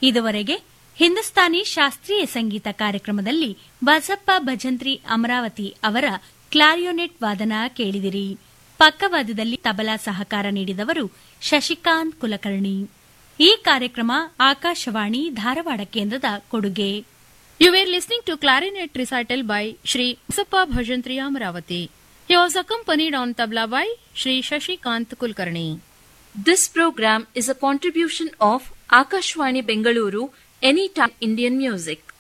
ಇದುವರೆಗೆ ಹಿಂದೂಸ್ತಾನಿ ಶಾಸ್ತ್ರೀಯ ಸಂಗೀತ ಕಾರ್ಯಕ್ರಮದಲ್ಲಿ ಬಸಪ್ಪ ಭಜಂತ್ರಿ ಅಮರಾವತಿ ಅವರ ಕ್ಲಾರಿಯೋನೆಟ್ ವಾದನ ಕೇಳಿದಿರಿ ಪಕ್ಕವಾದದಲ್ಲಿ ತಬಲಾ ಸಹಕಾರ ನೀಡಿದವರು ಶಶಿಕಾಂತ್ ಕುಲಕರ್ಣಿ ಈ ಕಾರ್ಯಕ್ರಮ ಆಕಾಶವಾಣಿ ಧಾರವಾಡ ಕೇಂದ್ರದ ಕೊಡುಗೆ You were listening to clarinet recital by Shri Sappa Bhajantri Amravati. He was accompanied on tabla by Shri Shashikant Kulkarni. This program is a contribution of Akashwani Bengaluru Anytime Indian Music.